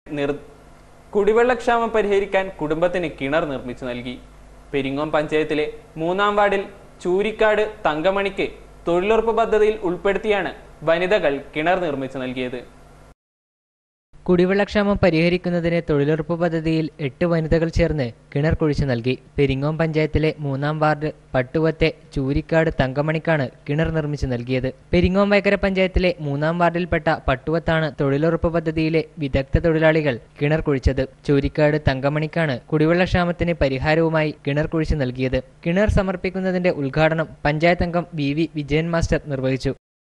നിർ കുടിവെള്ളക്ഷാമം പരിഹരിക്കാൻ കുടുംബത്തിന് കിണർ നിർമ്മിച്ചു നൽകി പെരിങ്ങോം പഞ്ചായത്തിലെ മൂന്നാം വാർഡിൽ ചൂരിക്കാട് തങ്കമണിക്ക് തൊഴിലുറപ്പ് പദ്ധതിയിൽ ഉൾപ്പെടുത്തിയാണ് വനിതകൾ കിണർ നിർമ്മിച്ചു നൽകിയത് കുടിവെള്ളക്ഷാമം പരിഹരിക്കുന്നതിന് തൊഴിലുറപ്പ് പദ്ധതിയിൽ എട്ട് വനിതകൾ ചേർന്ന് കിണർ കുഴിച്ചു നൽകി പെരിങ്ങോം പഞ്ചായത്തിലെ മൂന്നാം വാർഡ് പട്ടുവത്തെ ചൂരിക്കാട് തങ്കമണിക്കാണ് കിണർ നിർമ്മിച്ചു നൽകിയത് പെരിങ്ങോം വൈക്കര പഞ്ചായത്തിലെ മൂന്നാം വാർഡിൽപ്പെട്ട പട്ടുവത്താണ് തൊഴിലുറപ്പ് പദ്ധതിയിലെ വിദഗ്ധ തൊഴിലാളികൾ കിണർ കുഴിച്ചത് ചൂരിക്കാട് തങ്കമണിക്കാണ് കുടിവെള്ളക്ഷാമത്തിന് പരിഹാരവുമായി കിണർ കുഴിച്ചു നൽകിയത് കിണർ സമർപ്പിക്കുന്നതിന്റെ ഉദ്ഘാടനം പഞ്ചായത്ത് അംഗം വി വി വിജയൻ മാസ്റ്റർ നിർവഹിച്ചു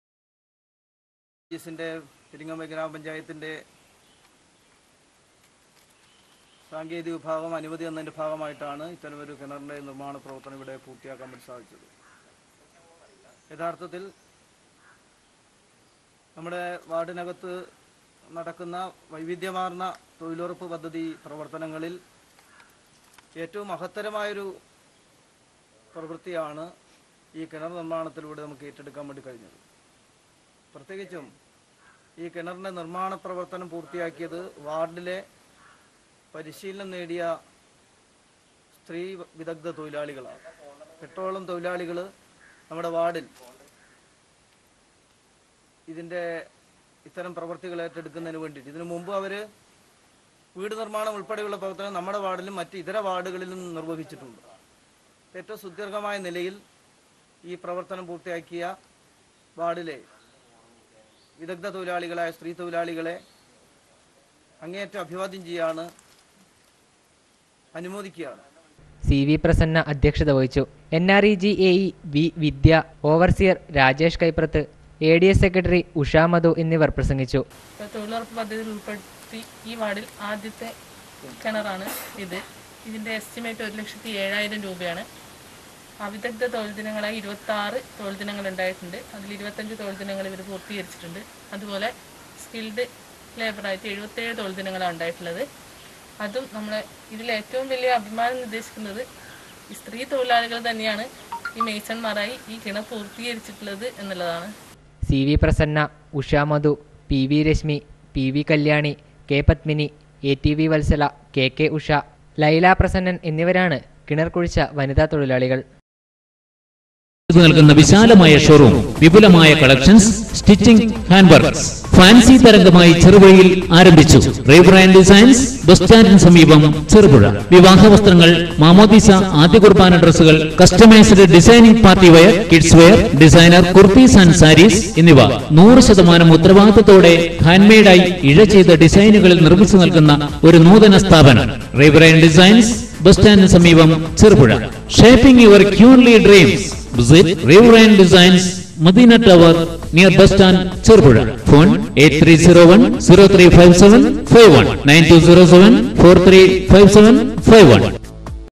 ിന്റെ പെരിങ്ങമ്മ ഗ്രാമപഞ്ചായത്തിന്റെ സാങ്കേതിക വിഭാഗം അനുമതി എന്നതിന്റെ ഭാഗമായിട്ടാണ് ഇത്തരമൊരു കിണറിന്റെ നിർമ്മാണ പ്രവർത്തനം ഇവിടെ പൂർത്തിയാക്കാൻ വേണ്ടി സാധിച്ചത് യഥാർത്ഥത്തിൽ നമ്മുടെ വാർഡിനകത്ത് നടക്കുന്ന വൈവിധ്യമാർന്ന തൊഴിലുറപ്പ് പദ്ധതി പ്രവർത്തനങ്ങളിൽ ഏറ്റവും മഹത്തരമായൊരു പ്രവൃത്തിയാണ് ഈ കിണർ നിർമ്മാണത്തിലൂടെ നമുക്ക് ഏറ്റെടുക്കാൻ വേണ്ടി കഴിഞ്ഞത് പ്രത്യേകിച്ചും ഈ കിണറിന്റെ നിർമ്മാണ പ്രവർത്തനം പൂർത്തിയാക്കിയത് വാർഡിലെ പരിശീലനം നേടിയ സ്ത്രീ വിദഗ്ധ തൊഴിലാളികളാണ് എട്ടോളം തൊഴിലാളികൾ നമ്മുടെ വാർഡിൽ ഇതിൻ്റെ ഇത്തരം പ്രവർത്തികൾ ഏറ്റെടുക്കുന്നതിന് വേണ്ടിയിട്ട് ഇതിനു മുമ്പ് അവർ വീട് നിർമ്മാണം ഉൾപ്പെടെയുള്ള പ്രവർത്തനം നമ്മുടെ വാർഡിലും മറ്റ് ഇതര വാർഡുകളിലും നിർവഹിച്ചിട്ടുണ്ട് ഏറ്റവും സുദീർഘമായ നിലയിൽ ഈ പ്രവർത്തനം പൂർത്തിയാക്കിയ വാർഡിലെ വിദഗ്ധ തൊഴിലാളികളായ സ്ത്രീ തൊഴിലാളികളെ അങ്ങേയറ്റം അഭിവാദ്യം ചെയ്യാണ് അനുമോദിക്കുകയാണ് സി വി പ്രസന്ന അധ്യക്ഷത വഹിച്ചു N R E G A E V Vidya overseer Rajesh Kaiprath A D S secretary Usha Madhu എന്നിവർ പ്രസംഗിച്ചു തൊഴിലുറപ്പ് പദ്ധതിയിൽ ഉൾപ്പെടുത്തി ഈ വാർഡിൽ ആദ്യത്തെ കിണറാണ് ഇത് ഇതിൻ്റെ എസ്റ്റിമേറ്റ് ഒരു ലക്ഷത്തി ഏഴായിരം രൂപയാണ് അവിദഗ്ധ തൊഴിൽ ദിനങ്ങളായി ഇരുപത്തി ആറ് തൊഴിൽ ദിനങ്ങൾ ഉണ്ടായിട്ടുണ്ട് അതിൽ ഇരുപത്തഞ്ച് തൊഴിൽ ദിനങ്ങൾ ഇവർ പൂർത്തീകരിച്ചിട്ടുണ്ട് അതുപോലെ സ്കിൽഡ് ലേബറായിട്ട് എഴുപത്തേഴ് തൊഴിൽ ദിനങ്ങളാണ് ഉണ്ടായിട്ടുള്ളത് അതും നമ്മളെ ഇതിൽ ഏറ്റവും വലിയ അഭിമാനം നിർദ്ദേശിക്കുന്നത് ഈ സ്ത്രീ തൊഴിലാളികൾ തന്നെയാണ് ഈ മേച്ചന്മാരായി ഈ കിണർ പൂർത്തീകരിച്ചിട്ടുള്ളത് എന്നുള്ളതാണ് C V Prasanna Usha Madhu P V Rashmi P V Kalyani K Padmini A T V Vatsala K K Usha Laila Prasannan എന്നിവരാണ് കിണർ കുഴിച്ച വനിതാ തൊഴിലാളികൾ നൽകുന്ന വിശാലമായ ഷോറൂം വിപുലമായ collections stitching hand works fancy തരംഗമായി ചെറുപുഴയിൽ ആരംഭിച്ചു റേബർ ആൻഡ് ഡിസൈൻസ് ബസ് സ്റ്റാൻഡിന് സമീപം ചെറുപുഴ വിവാഹ വസ്ത്രങ്ങൾ മാമോദീസ ആദ്യ കുർബാന ഡ്രസ്സുകൾ customised designing party wear kids wear designer kurtis and saris എന്നിവ നൂറ് ശതമാനം ഉത്തരവാദിത്തത്തോടെ ഹാൻഡ്മെയ്ഡായി ഇഴ ചെയ്ത ഡിസൈനുകളിൽ നിർമ്മിച്ചു നൽകുന്ന ഒരു നൂതന സ്ഥാപനം റേബർ ആൻഡ് ഡിസൈൻസ് ബസ് സ്റ്റാൻഡിന് സമീപം Cherupuzha shaping your queenly dreams Visit Riverine Designs, Medina Tower, near bus stand, Chirpura. Phone 8301 0357 51 9207 4357 51.